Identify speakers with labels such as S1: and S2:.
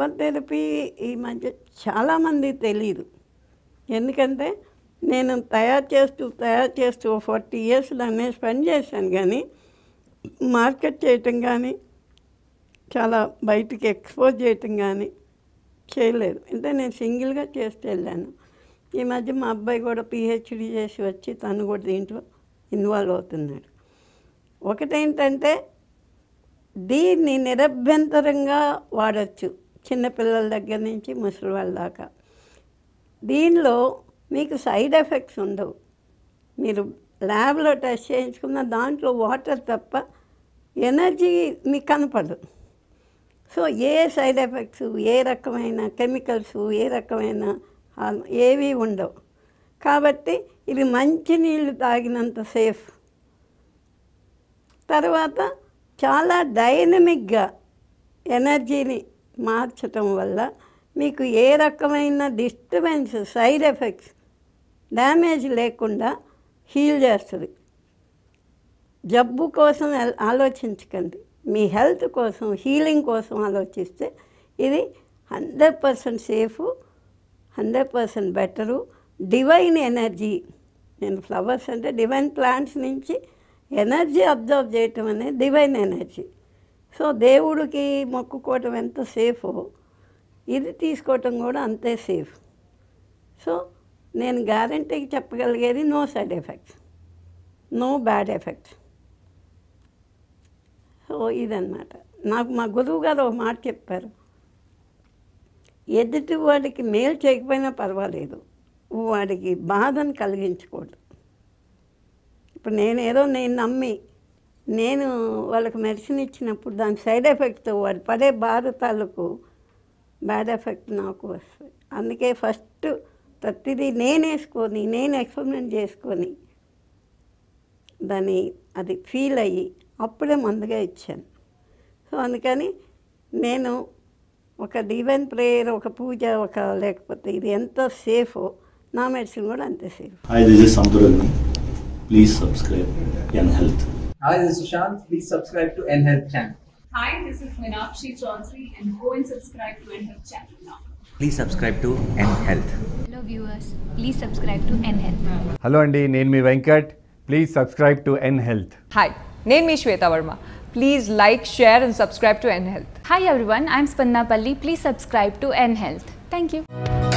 S1: Flower therapy ఈ మధ్య చాలామంది తెలియదు ఎందుకంటే నేను తయారు చేస్తూ తయారు చేస్తూ ఫార్టీ ఇయర్స్ దాన్ని స్పెండ్ చేశాను కానీ మార్కెట్ చేయటం కానీ చాలా బయటికి ఎక్స్పోజ్ చేయటం కానీ చేయలేదు అంటే నేను సింగిల్గా చేస్తూ వెళ్ళాను ఈ మధ్య మా అబ్బాయి కూడా పిహెచ్డి చేసి వచ్చి తను కూడా దీంట్లో ఇన్వాల్వ్ అవుతున్నాడు ఒకటేంటంటే దీన్ని నిరభ్యంతరంగా వాడచ్చు చిన్నపిల్లల దగ్గర నుంచి ముసలి వాళ్ళ దాకా దీనిలో మీకు సైడ్ ఎఫెక్ట్స్ ఉండవు మీరు ల్యాబ్లో టెస్ట్ చేయించుకున్న దాంట్లో వాటర్ తప్ప ఎనర్జీ మీకు కనపడదు సో ఏ సైడ్ ఎఫెక్ట్స్ ఏ రకమైన కెమికల్స్ ఏ రకమైన హార్మ్ ఏవి ఉండవు కాబట్టి ఇది మంచి నీళ్ళు తాగినంత సేఫ్ తర్వాత చాలా డైనమిక్గా ఎనర్జీని మార్చటం వల్ల మీకు ఏ రకమైన డిస్టర్బెన్స్ సైడ్ ఎఫెక్ట్స్ డ్యామేజ్ లేకుండా హీల్ చేస్తుంది జబ్బు కోసం ఎల్- ఆలోచించకండి మీ హెల్త్ కోసం హీలింగ్ కోసం ఆలోచిస్తే ఇది hundred percent safe hundred percent better divine energy నేను ఫ్లవర్స్ అంటే డివైన్ ప్లాంట్స్ నుంచి ఎనర్జీ అబ్జర్వ్ చేయటం అనేది డివైన్ ఎనర్జీ సో దేవుడికి మొక్కుకోవటం ఎంత సేఫో ఇది తీసుకోవటం కూడా అంతే సేఫ్ సో నేను గ్యారంటీకి చెప్పగలిగేది no side effects no bad effects so ఇదన్నమాట నాకు మా గురువు గారు ఒక మాట చెప్పారు ఎదుటి వాడికి మేలు చేయకపోయినా పర్వాలేదు వాడికి బాధను కలిగించకూడదు ఇప్పుడు నేను ఏదో నేను నమ్మి నేను వాళ్ళకి మెడిసిన్ ఇచ్చినప్పుడు దాని సైడ్ ఎఫెక్ట్తో వాడు పడే బాధ తాలూకు బ్యాడ్ ఎఫెక్ట్ నాకు వస్తుంది అందుకే ఫస్ట్ ప్రతిదీ నేను వేసుకొని నేను ఎక్స్పెరిమెంట్ చేసుకొని దాన్ని అది ఫీల్ అయ్యి అప్పుడే మందుగా ఇచ్చాను సో అందుకని నేను ఒక డివైన్ ప్రేయర్ ఒక పూజ ఒక లేకపోతే ఇది ఎంత సేఫో నా మెడిసిన్ కూడా అంతే safe
S2: Hi, this is Samturagni. Please subscribe Young Health.
S3: Hi, this is Sushant. Please subscribe to NHealth channel.
S4: Hi, this is Meenakshi Chaudhary and go and subscribe to NHealth channel now.
S5: Please subscribe to N Health.
S6: Hello viewers, please subscribe to NHealth.
S7: Hello అండి నేను మీ Venkat please subscribe to N health
S8: Hi, name me Shweta Verma. Please like, share, and subscribe to NHealth.
S6: Hi everyone, I'm Spanna Palli. Please subscribe to NHealth. Thank you.